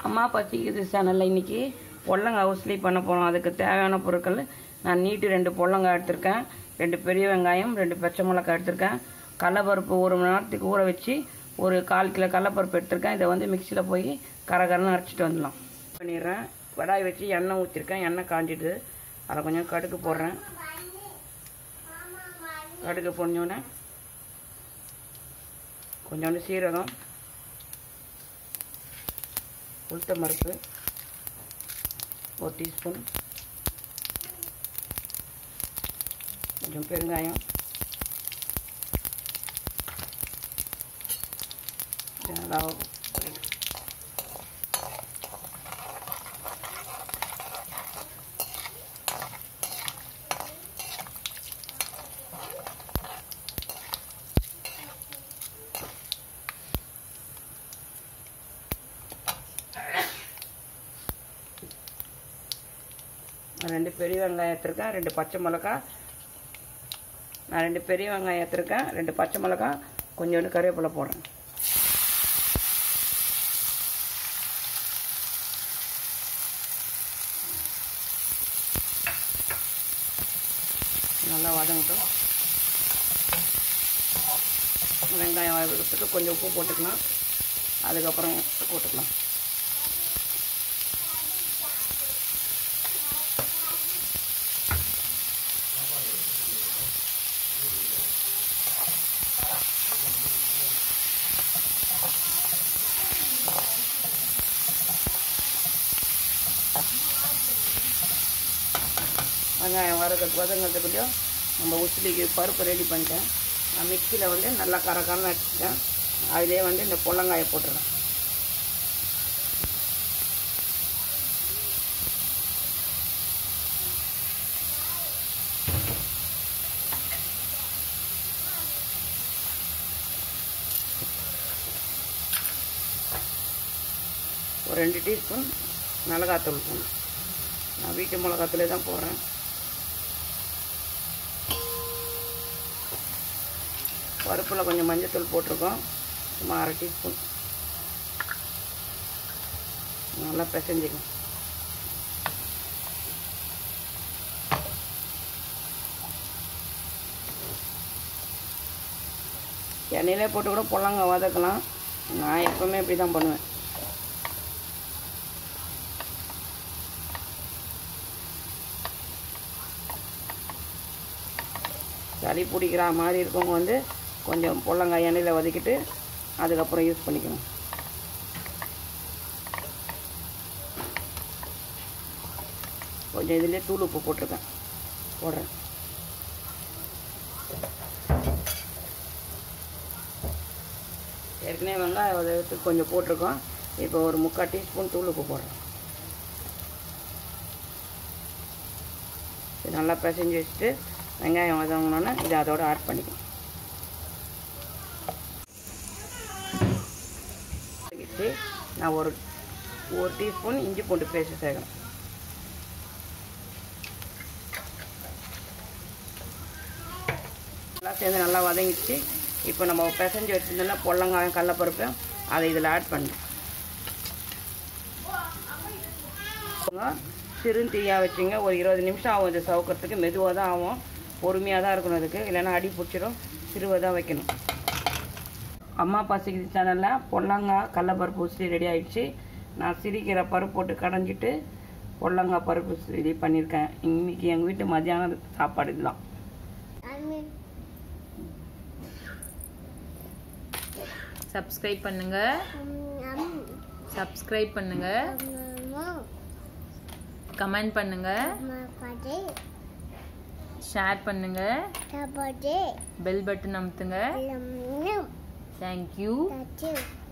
அம்மா பசிக்குது சேனலில் இன்றைக்கி பொல்லங்காய் உசிலி பண்ண போகிறோம் அதுக்கு தேவையான பொருட்கள் நான் நீட்டு ரெண்டு பொல்லங்காய் எடுத்திருக்கேன் ரெண்டு பெரிய வெங்காயம் ரெண்டு பச்சை மிளகாய் எடுத்திருக்கேன் கடலப்பருப்பு ஒரு மணி நேரத்துக்கு ஊற வச்சு ஒரு கால் கிலோ கடலப்பருப்பு எடுத்திருக்கேன் இதை வந்து மிக்சியில் போய் கரகரன்னு அரைச்சிட்டு வந்துடலாம் பண்ணிடுறேன் கடாய் வச்சு எண்ணெய் ஊற்றிருக்கேன் எண்ணெய் காஞ்சிட்டு அதில் கொஞ்சம் கடுகு போடுறேன் கடுகு பொறிஞ்சோடனே கொஞ்சோண்டு சீரகம் உளுத்தம் பருப்பு ஒரு டீஸ்பூன் கொஞ்சம் பெருங்காயம் இது நல்லா நான் ரெண்டு பெரிய வெங்காயம் எடுத்திருக்கேன் ரெண்டு பச்சை மிளகா நான் ரெண்டு பெரிய வெங்காயம் எடுத்திருக்கேன் ரெண்டு பச்சை மிளகா கொஞ்சோண்டு கருவேப்பிலை போடுறேன் நல்லா வதங்கட்டும் வெங்காயம் வதக்கிறதுக்கு கொஞ்சம் உப்பு போட்டுக்கலாம் அதுக்கப்புறம் போட்டுக்கலாம் வெங்காயம் வதக்க வதங்கிறதுக்குள்ளேயும் நம்ம உசிலிக்கு பருப்பு ரெடி பண்ணிட்டேன் நான் மிக்சியில் வந்து நல்லா கரகரன்னு அடிச்சிட்டேன் அதிலே வந்து இந்த பொல்லங்காயை போட்டுறேன் ஒரு ரெண்டு டீஸ்பூன் மிளகாத்தூள் போடணும் நான் வீட்டு மிளகாத்தூளே தான் போடுறேன் பருப்பில் கொஞ்சம் மஞ்சத்தூள் போட்டிருக்கோம் சும்மா அரை டீஸ்பூன் நல்லா பிசைஞ்சிக்கும் எண்ணெயிலே போட்டு கூட பொல்லாங்க வதக்கலாம் நான் எப்போவுமே இப்படி தான் பண்ணுவேன் சளி பிடிக்கிற மாதிரி இருக்கவங்க வந்து கொஞ்சம் பொல்லங்காய் எண்ணெயில் வதக்கிட்டு அதுக்கப்புறம் யூஸ் பண்ணிக்கணும் கொஞ்சம் இதுலேயே தூள் உப்பு போட்டிருக்கேன் போடுறேன் ஏற்கனவே வெங்காயம் வதக்கிறதுக்கு கொஞ்சம் போட்டிருக்கோம் இப்போ ஒரு முக்கால் டீஸ்பூன் தூள் உப்பு போடுறேன் இது நல்லா பிசைஞ்சு வச்சுட்டு வெங்காயம் வதங்கினோன்னே இதை அதோட ஆட் பண்ணிக்கலாம் வச்சு நான் ஒரு ஒரு டீஸ்பூன் இஞ்சி பூண்டு பேஸ்ட் சேர்க்கணும் எல்லாம் சேர்ந்து நல்லா வதங்கிச்சு இப்போ நம்ம பிசைஞ்சு வச்சுருந்தோம்னா பொல்லங்காயம் கடலப்பருப்பையும் அதை இதில் ஆட் பண்ணணும் சிறுந்தீயாக வச்சுங்க ஒரு இருபது நிமிஷம் ஆகும் இது சவுக்கிறதுக்கு மெதுவாக தான் ஆகும் பொறுமையாக தான் இருக்கணும் அதுக்கு இல்லைன்னா அடி பிடிச்சிரும் சிறுவை தான் வைக்கணும் அம்மா பசிக்குது சேனலில் பொல்லங்காய் கடலப்பருப்பு உசிலி ரெடி ஆயிடுச்சு நான் சிரிக்கிற பருப்பு போட்டு கடைஞ்சிட்டு பொல்லங்காய் பருப்பு இது பண்ணியிருக்கேன் இன்னைக்கு எங்கள் வீட்டு மத்தியானம் சாப்பாடு இதுதான் சப்ஸ்கிரைப் பண்ணுங்க சப்ஸ்கிரைப் பண்ணுங்க கமெண்ட் பண்ணுங்க ஷேர் பண்ணுங்க பெல் பட்டன் அமுத்துங்க தேங்க்யூ Thank you.